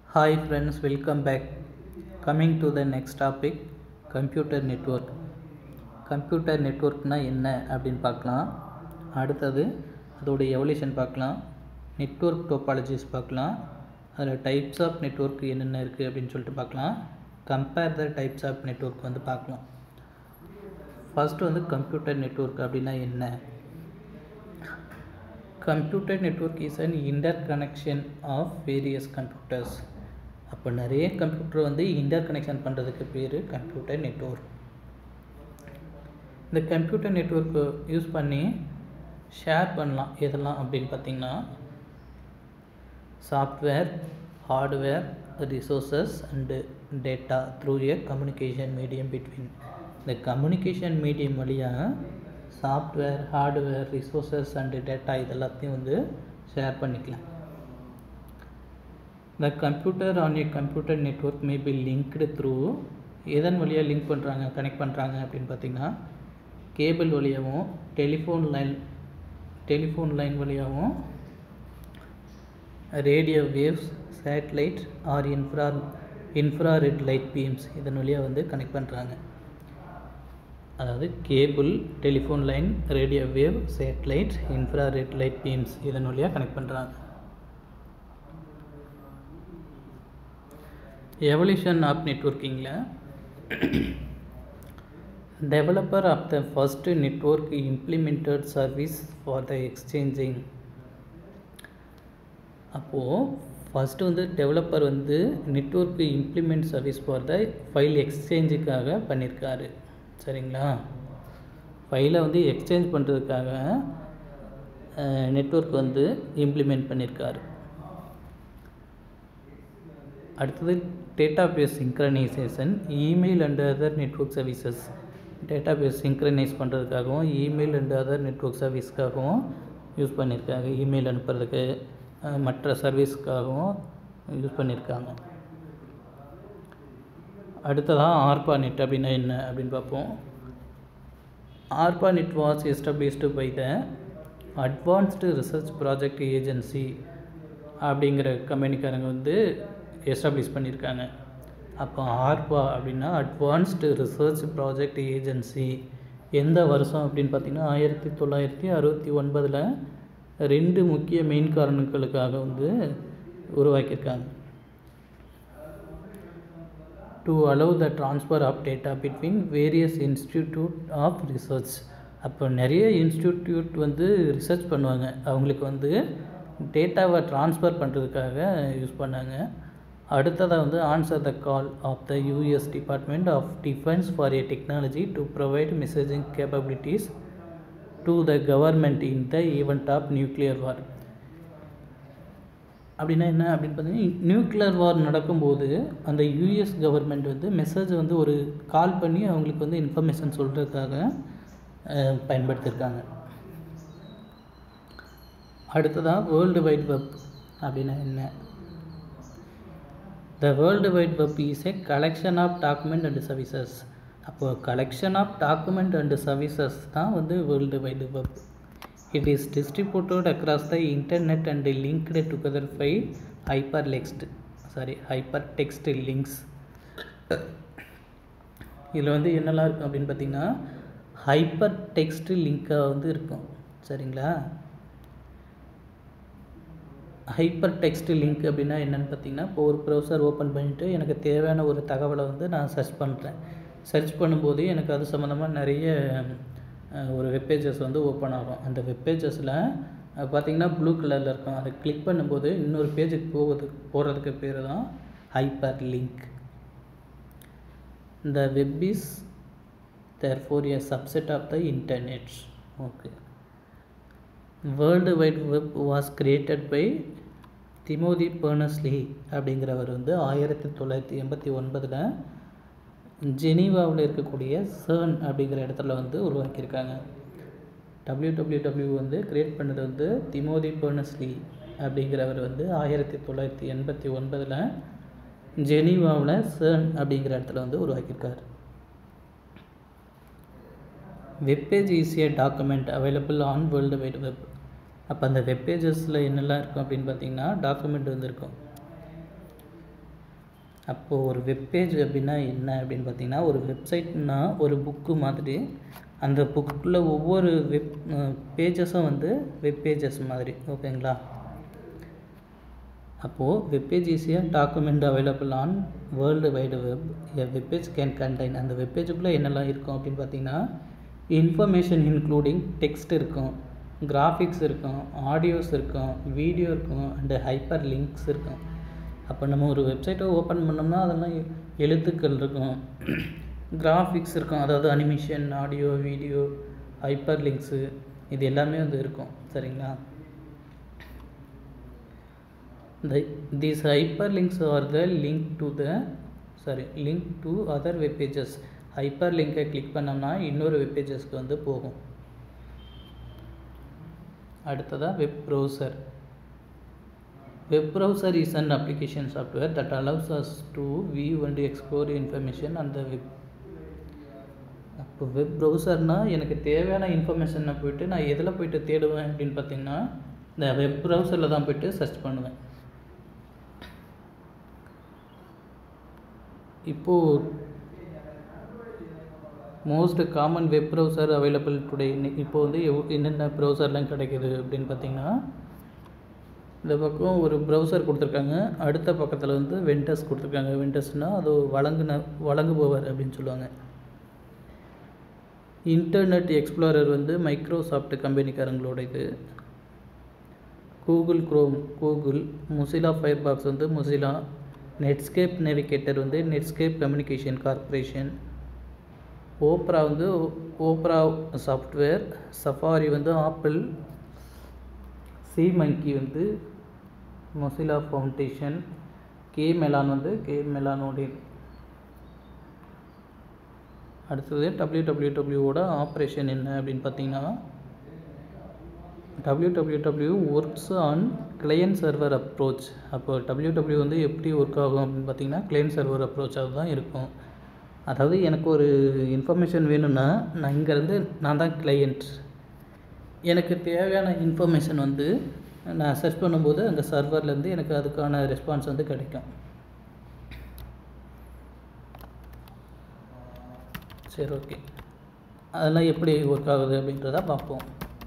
Hi friends, welcome back. Coming to the next topic, computer network. Computer நெட்ஒர்க்னால் என்ன அப்படின்னு பார்க்கலாம் அடுத்தது அதோட எவல்யூஷன் பார்க்கலாம் நெட்ஒர்க் டோபாலஜிஸ் பார்க்கலாம் அதில் டைப்ஸ் ஆஃப் நெட்ஒர்க் என்னென்ன இருக்குது அப்படின்னு சொல்லிட்டு பார்க்கலாம் compare the types of network வந்து பார்க்கலாம் ஃபஸ்ட்டு வந்து கம்ப்யூட்டர் நெட்ஒர்க் அப்படின்னா என்ன computer network is an interconnection of various computers அப்போ நிறைய கம்ப்யூட்டர் வந்து இன்டர் கனெக்ஷன் பண்ணுறதுக்கு பேர் கம்ப்யூட்டர் நெட்ஒர்க் இந்த கம்ப்யூட்டர் நெட்ஒர்க்கு யூஸ் பண்ணி ஷேர் பண்ணலாம் எதெல்லாம் அப்படின்னு பார்த்தீங்கன்னா software hardware resources and data through a communication medium between இந்த கம்யூனிகேஷன் மீடியம் வழியாக software hardware resources and data இது எல்லாத்தையும் வந்து ஷேர் பண்ணிக்கலாம் த computer on a computer network may be linked through எதன் வழியாக லிங்க் பண்ணுறாங்க கனெக்ட் பண்ணுறாங்க அப்படின்னு பார்த்தீங்கன்னா கேபிள் வழியாகவும் டெலிஃபோன் லைன் டெலிஃபோன் லைன் வழியாகவும் radio waves satellite or infra infrared light beams இதன் வழியாக வந்து கனெக்ட் பண்ணுறாங்க அதாவது cable telephone line radio wave satellite infrared light beams இதன் வழியாக கனெக்ட் பண்ணுறாங்க எவல்யூஷன் ஆஃப் நெட்ஒர்க்கிங்கில் developer of the first network implemented service for the exchanging அப்போது ஃபஸ்ட்டு வந்து டெவலப்பர் வந்து network implement service for the file எக்ஸ்சேஞ்சுக்காக பண்ணியிருக்காரு சரிங்களா ஃபைலை வந்து எக்ஸ்சேஞ்ச் பண்ணுறதுக்காக நெட்ஒர்க் வந்து இம்ப்ளிமெண்ட் பண்ணியிருக்காரு அடுத்தது database synchronization email and other network services database synchronize பண்ணுறதுக்காகவும் இமெயில் அண்ட் அதர் நெட்ஒர்க் சர்வீஸ்க்காகவும் யூஸ் பண்ணியிருக்காங்க இமெயில் அனுப்புறதுக்கு மற்ற சர்வீஸ்க்காகவும் யூஸ் பண்ணியிருக்காங்க அடுத்ததாக ஆர்பா நெட் அப்படின்னா என்ன அப்படின்னு பார்ப்போம் ARPANET was established by the advanced research project agency அப்படிங்கிற கம்பெனிக்காரங்க வந்து எஸ்டாப்ளிஷ் பண்ணியிருக்காங்க அப்போ ஆர்பா அப்படின்னா அட்வான்ஸ்டு ரிசர்ச் ப்ராஜெக்ட் ஏஜென்சி எந்த வருஷம் அப்படின்னு பார்த்தீங்கன்னா ஆயிரத்தி தொள்ளாயிரத்தி அறுபத்தி ஒன்பதில் ரெண்டு முக்கிய மெயின் காரணங்களுக்காக வந்து உருவாக்கியிருக்காங்க to allow the transfer of data between various institute of research அப்போ நிறைய இன்ஸ்டிடியூட் வந்து ரிசர்ச் பண்ணுவாங்க அவங்களுக்கு வந்து டேட்டாவை ட்ரான்ஸ்ஃபர் பண்ணுறதுக்காக யூஸ் பண்ணாங்க அடுத்ததாக வந்து answer the call of the US department of defence for a technology to provide messaging capabilities to the government in the event of nuclear war அப்படின்னா என்ன அப்படின்னு பார்த்தீங்கன்னா நியூக்ளியர் வார் நடக்கும்போது அந்த யூஎஸ் கவர்மெண்ட் வந்து மெசேஜ் வந்து ஒரு கால் பண்ணி அவங்களுக்கு வந்து இன்ஃபர்மேஷன் சொல்கிறதுக்காக பயன்படுத்தியிருக்காங்க அடுத்ததாக வேர்ல்டு வைட் வெப் அப்படின்னா என்ன the world wide web is a collection of document and services அப்போது collection of document and services தான் வந்து world wide web it is distributed across the internet and linked together by hyper லெக்ஸ்ட் sorry hypertext links இதில் வந்து என்னெல்லாம் இருக்கும் அப்படின்னு பார்த்தீங்கன்னா ஹைப்பர் டெக்ஸ்ட் லிங்காக வந்து இருக்கும் சரிங்களா ஹைப்பர் டெக்ஸ்ட் லிங்க் அப்படின்னா என்னென்னு பார்த்தீங்கன்னா இப்போ ஒரு ப்ரௌசர் ஓப்பன் பண்ணிவிட்டு எனக்கு தேவையான ஒரு தகவலை வந்து நான் சர்ச் பண்ணுறேன் சர்ச் பண்ணும்போது எனக்கு அது சம்மந்தமாக நிறைய ஒரு வெப்பேஜஸ் வந்து ஓப்பன் ஆகும் அந்த வெப்பேஜஸில் பார்த்திங்கன்னா ப்ளூ கலரில் இருக்கும் அதை கிளிக் பண்ணும்போது இன்னொரு பேஜுக்கு போகுது போகிறதுக்கு பேர் தான் ஹைப்பர் லிங்க் இந்த web is therefore a subset of the internet okay world wide web was created by Timothy Berners-Lee அப்படிங்கிறவர் வந்து ஆயிரத்தி தொள்ளாயிரத்தி எண்பத்தி ஒன்பதில் ஜெனீவாவில் இருக்கக்கூடிய சர்ன் அப்படிங்கிற இடத்துல வந்து உருவாக்கியிருக்காங்க டபிள்யூ டபிள்யூ டபிள்யூ வந்து கிரியேட் பண்ணது வந்து திமோதி பர்னஸ்லி அப்படிங்கிறவர் வந்து ஆயிரத்தி தொள்ளாயிரத்தி எண்பத்தி ஒன்பதில் ஜெனீவாவில் சர்ன் அப்படிங்கிற இடத்துல வந்து உருவாக்கியிருக்கார் webpage is a document available on world wide web அப்போ அந்த வெப்பேஜஸில் என்னெல்லாம் இருக்கும் அப்படின்னு பார்த்தீங்கன்னா டாக்குமெண்ட் வந்து இருக்கும் அப்போது ஒரு வெப்பேஜ் அப்படின்னா என்ன அப்படின்னு பார்த்தீங்கன்னா ஒரு வெப்சைட்னா ஒரு புக்கு மாதிரி அந்த புக்கில் ஒவ்வொரு வெப் பேஜஸும் வந்து வெப் பேஜஸ் மாதிரி ஓகேங்களா அப்போது வெப்பேஜ் ஈஸியாக document available on world wide web a webpage can contain அந்த வெப்பேஜுக்குள்ளே என்னெல்லாம் இருக்கும் அப்படின்னு பார்த்தீங்கன்னா இன்ஃபர்மேஷன் இன்க்ளூடிங் டெக்ஸ்ட் இருக்கும் கிராஃபிக்ஸ் இருக்கும் ஆடியோஸ் இருக்கும் வீடியோ இருக்கும் அண்டு ஹைப்பர் லிங்க்ஸ் இருக்கும் அப்போ நம்ம ஒரு வெப்சைட்டை ஓப்பன் பண்ணோம்னா அதெல்லாம் எ- எழுத்துக்கள் இருக்கும் கிராஃபிக்ஸ் இருக்கும் அதாவது animation audio video hyperlinks இது எல்லாமே வந்து இருக்கும் சரிங்களா the these hyperlinks are the link to the sorry link to other web pages ஹைப்பர்லிங்கை கிளிக் பண்ணோம்னா இன்னொரு வெப் பேஜஸ்க்கு வந்து போகும் அடுத்ததாக web browser web browser is an application software that allows us to view and explore information அந்த web அப்போ web ப்ரௌசர்னால் எனக்கு தேவையான இன்ஃபர்மேஷனை போயிட்டு நான் எதில் போயிட்டு தேடுவேன் அப்படின்னு பார்த்தீங்கன்னா இந்த வெப் ப்ரௌசரில் தான் போயிட்டு சர்ச் பண்ணுவேன் இப்போது most common web browser available today இப்போ வந்து எவ் என்னென்ன ப்ரௌசர்லாம் கிடைக்குது அப்படின்னு பார்த்தீங்கன்னா இந்த பக்கம் ஒரு ப்ரௌசர் கொடுத்துருக்காங்க அடுத்த பக்கத்தில் வந்து வெண்டர்ஸ் கொடுத்துருக்காங்க வெண்டர்ஸ்னால் அது வழங்குன வழங்குபவர் அப்படின்னு சொல்லுவாங்க இன்டர்நெட் எக்ஸ்ப்ளோரர் வந்து மைக்ரோசாஃப்ட் கம்பெனிக்காரங்களோட இது Google Chrome Google Mozilla Firefox வந்து முசிலா நெட்ஸ்கேப் நேவிகேட்டர் வந்து நெட்ஸ்கேப் கம்யூனிகேஷன் கார்ப்பரேஷன் ஓப்ரா வந்து ஓப்ரா சாஃப்ட்வேர் சஃபாரி வந்து ஆப்பிள் சி மங்கி வந்து மொசிலா ஃபவுண்டேஷன் கே மெலான் வந்து கே மெலானோடைய அடுத்தது டபிள்யூ டபிள்யூ டபிள்யூவோட ஆப்ரேஷன் என்ன அப்படின்னு பார்த்தீங்கன்னா W W W works on client server approach அப்போ டபிள்யூ டபிள்யூ வந்து எப்படி ஒர்க் ஆகும் அப்படின்னு பார்த்தீங்கன்னா கிளையன்ட் சர்வர் அப்ரோச்சாக தான் இருக்கும் அதாவது எனக்கு ஒரு இன்ஃபர்மேஷன் வேணும்னா நான் இங்கேருந்து நான் தான் கிளையண்ட் எனக்கு தேவையான இன்ஃபர்மேஷன் வந்து நான் சர்ச் பண்ணும்போது அந்த சர்வர்லேருந்து எனக்கு அதுக்கான ரெஸ்பான்ஸ் வந்து கிடைக்கும் சரி ஓகே அதெல்லாம் எப்படி ஒர்க் ஆகுது அப்படின்றத பார்ப்போம்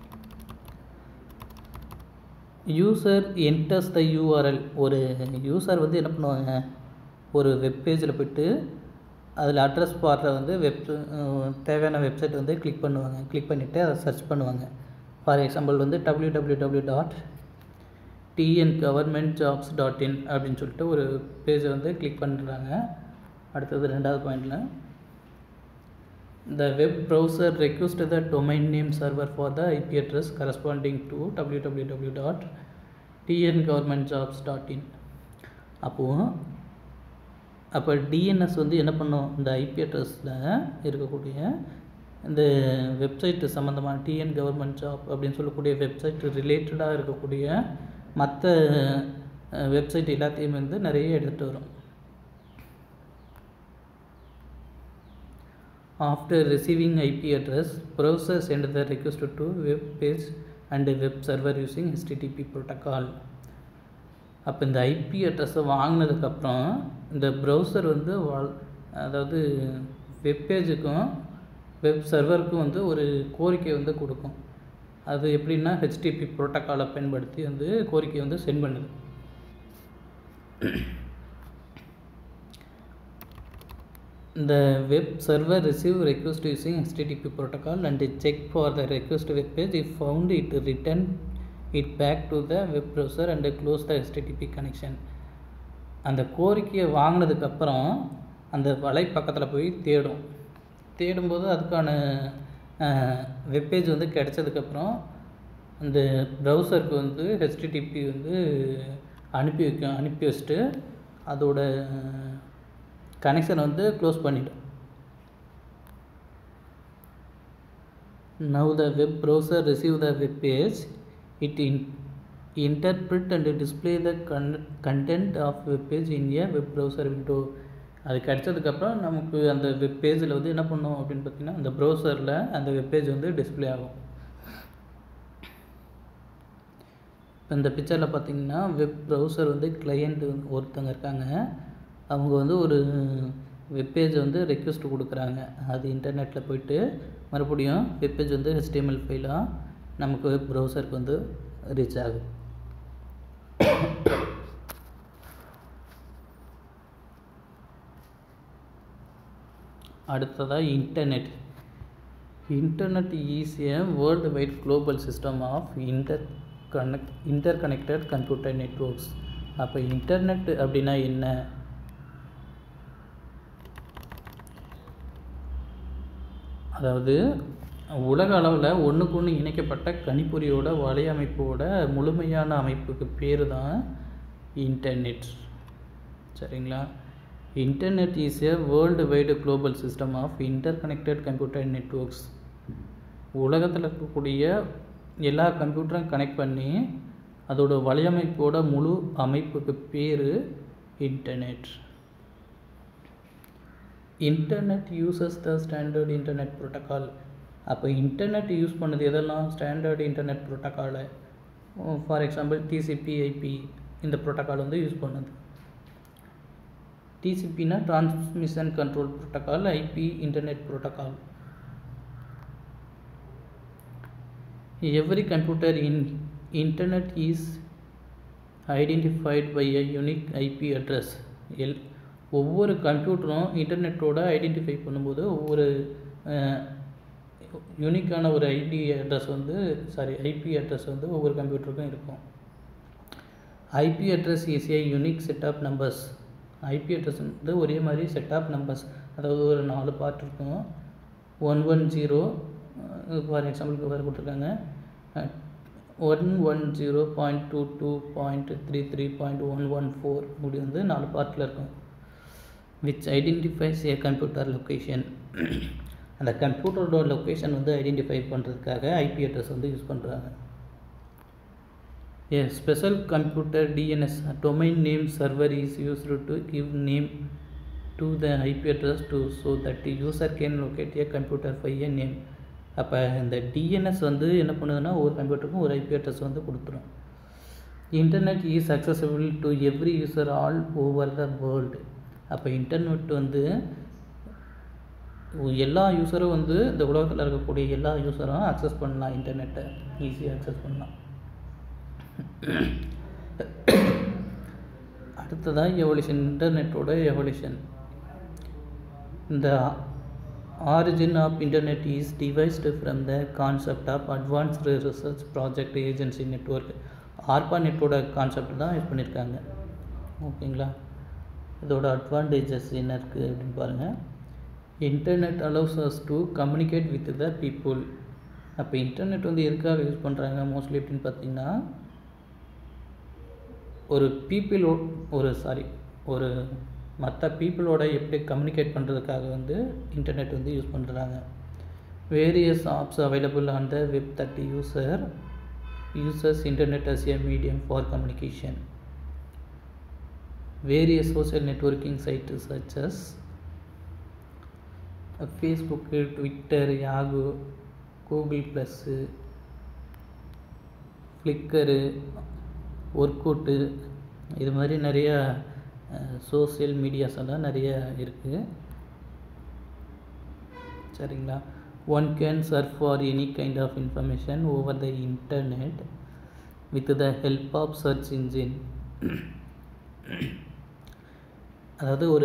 யூசர் என்டர்ஸ் த யூஆர்எல் ஒரு யூசர் வந்து என்ன பண்ணுவாங்க ஒரு வெப் பேஜில் போயிட்டு அதில் அட்ரஸ் பாரில் வந்து வெப் தேவையான வெப்சைட் வந்து கிளிக் பண்ணுவாங்க கிளிக் பண்ணிவிட்டு அதை சர்ச் பண்ணுவாங்க ஃபார் எக்ஸாம்பிள் வந்து W W W dot TN government jobs dot in அப்படின்னு சொல்லிட்டு ஒரு பேஜை வந்து கிளிக் பண்ணுறாங்க அடுத்தது ரெண்டாவது பாயிண்டில் The web browser requests the domain name server for the IP address corresponding to www.tngovernmentjobs.in அப்போது அப்போ டிஎன்எஸ் வந்து என்ன பண்ணும் இந்த ஐபி அட்ரஸில் இருக்கக்கூடிய இந்த வெப்சைட் சம்மந்தமான டிஎன் கவர்மெண்ட் ஜாப் அப்படின்னு சொல்லக்கூடிய வெப்சைட் ரிலேட்டடாக இருக்கக்கூடிய மற்ற வெப்சைட் எல்லாத்தையும் வந்து நிறைய எடுத்துகிட்டு வரும் After receiving IP address, browser send the request to web page and web server using HTTP protocol. அப்போ இந்த ஐபி அட்ரஸை வாங்கினதுக்கப்புறம் இந்த ப்ரௌசர் வந்து வாழ் அதாவது வெப் பேஜுக்கும் வெப் சர்வருக்கும் வந்து ஒரு கோரிக்கை வந்து கொடுக்கும் அது எப்படின்னா ஹெச்டிபி ப்ரோட்டோக்காலை பயன்படுத்தி வந்து கோரிக்கை வந்து சென்ட் பண்ணுது The web server receive request using HTTP protocol and check for the request web page. If found, it return it back to the web browser and close the HTTP connection. அந்த கோரிக்கையை வாங்கினதுக்கப்புறம் அந்த வலை பக்கத்தில் போய் தேடும் தேடும்போது அதுக்கான வெப்பேஜ் வந்து கிடைச்சதுக்கப்புறம் அந்த ப்ரௌசருக்கு வந்து ஹெச்டிடிபி வந்து அனுப்பி வைக்கும் அனுப்பி வச்சுட்டு அதோட கனெக்ஷனை வந்து க்ளோஸ் பண்ணிடும் Now the web browser receive the web page, it in, interpret and display the con- content of web page in a web browser window. அது கிடைச்சதுக்கப்புறம் நமக்கு அந்த வெப் பேஜில் வந்து என்ன பண்ணும் அப்படின்னு பார்த்தீங்கன்னா அந்த ப்ரௌசரில் அந்த வெப் பேஜ் வந்து டிஸ்ப்ளே ஆகும் இப்போ இந்த பிக்சரில் பார்த்தீங்கன்னா வெப் ப்ரௌசர் வந்து கிளையண்ட் ஒருத்தங்க இருக்காங்க அவங்க வந்து ஒரு வெப்பேஜ் வந்து ரெக்வெஸ்ட் கொடுக்குறாங்க அது இன்டர்நெட்டில் போயிட்டு மறுபடியும் வெப்பேஜ் வந்து HTML ஃபைலாக நமக்கு வெப் ப்ரௌசருக்கு வந்து ரீச் ஆகுது அடுத்ததாக internet internet is a world wide global system of interconnect interconnected computer networks அப்போ இன்டர்நெட் அப்படின்னா என்ன அதாவது உலக அளவில் ஒன்றுக்கு ஒன்று இணைக்கப்பட்ட கணிப்பொறியோட வலையமைப்போட முழுமையான அமைப்புக்கு பேர் தான் இன்டர்நெட் சரிங்களா internet is a world wide global system of interconnected computer networks உலகத்தில் இருக்கக்கூடிய எல்லா கம்ப்யூட்டரும் கனெக்ட் பண்ணி அதோட வலையமைப்போட முழு அமைப்புக்கு பேர் internet internet uses the standard internet protocol அப்போ இன்டர்நெட் யூஸ் பண்ணது எதெல்லாம் ஸ்டாண்டர்ட் இன்டர்நெட் ப்ரோட்டோக்காலை ஃபார் எக்ஸாம்பிள் டிசிபி ஐபி இந்த ப்ரோட்டோக்கால் வந்து யூஸ் பண்ணுது டிசிபினா transmission control protocol IP internet protocol every computer in internet is identified by a unique IP address எல் ஒவ்வொரு கம்ப்யூட்டரும் இன்டர்நெட்டோட ஐடென்டிஃபை பண்ணும்போது ஒவ்வொரு யூனிக்கான ஒரு ஐடி அட்ரஸ் வந்து சாரி ஐபி அட்ரஸ் வந்து ஒவ்வொரு கம்ப்யூட்டருக்கும் இருக்கும் IP address is a unique set of numbers IP address வந்து ஒரே மாதிரி செட் ஆஃப் நம்பர்ஸ் அதாவது ஒரு நாலு பார்ட் இருக்கும் ஒன் ஒன் ஜீரோ ஃபார் எக்ஸாம்பிளுக்கு வேறு கொடுத்துருக்காங்க one one zero point two two point three three point one one four இப்படி வந்து நாலு பார்ட்டில் இருக்கும் which identifies a computer location அந்த கம்ப்யூட்டரோட லொக்கேஷன் வந்து ஐடென்டிஃபை பண்ணுறதுக்காக ஐபி அட்ரஸ் வந்து யூஸ் பண்ணுறாங்க A special computer DNS domain name server is used to give name to the IP address to so that the user can locate a computer by a name அப்போ இந்த DNS வந்து என்ன பண்ணுதுன்னா ஒரு கம்ப்யூட்டருக்கும் ஒரு IP address வந்து கொடுத்துரும் internet is accessible to every user all over the world அப்போ இன்டர்நெட் வந்து எல்லா யூஸரும் வந்து இந்த உலகத்தில் இருக்கக்கூடிய எல்லா யூஸரும் அக்சஸ் பண்ணலாம் இன்டர்நெட்டை ஈஸியாக அக்சஸ் பண்ணலாம் அடுத்ததாக எவல்யூஷன் இன்டர்நெட்டோட எவல்யூஷன் இந்த origin of internet is devised from the concept of advanced research project agency network ARPA நெட்டோட கான்செப்ட் தான் யூஸ் பண்ணியிருக்காங்க ஓகேங்களா இதோட அட்வான்டேஜஸ் என்ன இருக்குது அப்படின்னு பாருங்கள் internet allows us to communicate with the people அப்போ இன்டர்நெட் வந்து எதுக்காக யூஸ் பண்ணுறாங்க மோஸ்ட்லி அப்படின்னு பார்த்தீங்கன்னா ஒரு பீப்புளோ ஒரு சாரி ஒரு மற்ற பீப்புளோட எப்படி கம்யூனிகேட் பண்ணுறதுக்காக வந்து இன்டர்நெட் வந்து யூஸ் பண்ணுறாங்க various apps available on the web that user users internet as a medium for communication various social networking site such as Facebook Twitter Yahoo Google plus Flickr Orkut இது மாதிரி நிறையா சோசியல் மீடியாஸ் எல்லாம் நிறைய இருக்குது சரிங்களா one can search for any kind of information over the internet with the help of search engine அதாவது ஒரு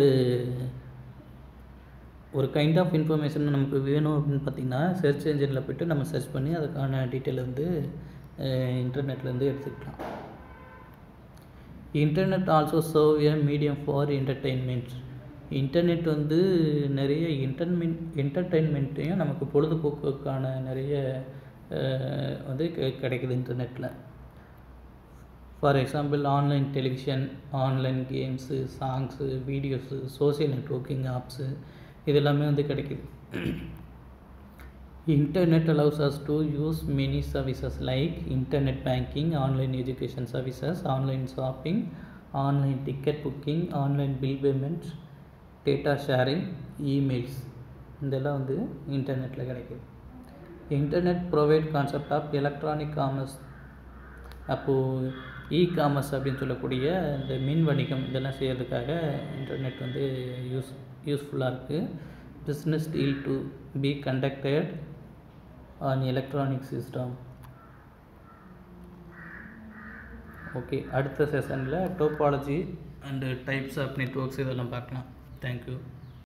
ஒரு கைண்ட் ஆஃப் இன்ஃபர்மேஷன் நமக்கு வேணும் அப்படின்னு பார்த்திங்கன்னா சர்ச் இன்ஜினில் போய்ட்டு நம்ம சர்ச் பண்ணி அதுக்கான டீட்டெயில் வந்து இன்டர்நெட்லேருந்து எடுத்துக்கலாம் internet also serve a medium for entertainment internet வந்து நிறைய என்டர்மெண்ட் என்டர்டெயின்மெண்ட்டையும் நமக்கு பொழுதுபோக்குக்கான நிறைய வந்து கிடைக்குது இன்டர்நெட்டில் for example online television online games songs videos social networking apps இது எல்லாமே வந்து கிடைக்குது internet allows us to use many services like internet banking online education services online shopping online ticket booking online bill payment data sharing emails இதெல்லாம் வந்து இன்டர்நெட்டில் கிடைக்குது internet provide concept of electronic commerce அப்போது e commerce அப்படின்னு சொல்லக்கூடிய இந்த மின் வணிகம் இதெல்லாம் செய்கிறதுக்காக இன்டர்நெட் வந்து யூஸ் யூஸ்ஃபுல்லாக இருக்குது business deal to be conducted on electronic system okay அடுத்த செஷனில் topology and types of networks இதெல்லாம் பார்க்கலாம் தேங்க்யூ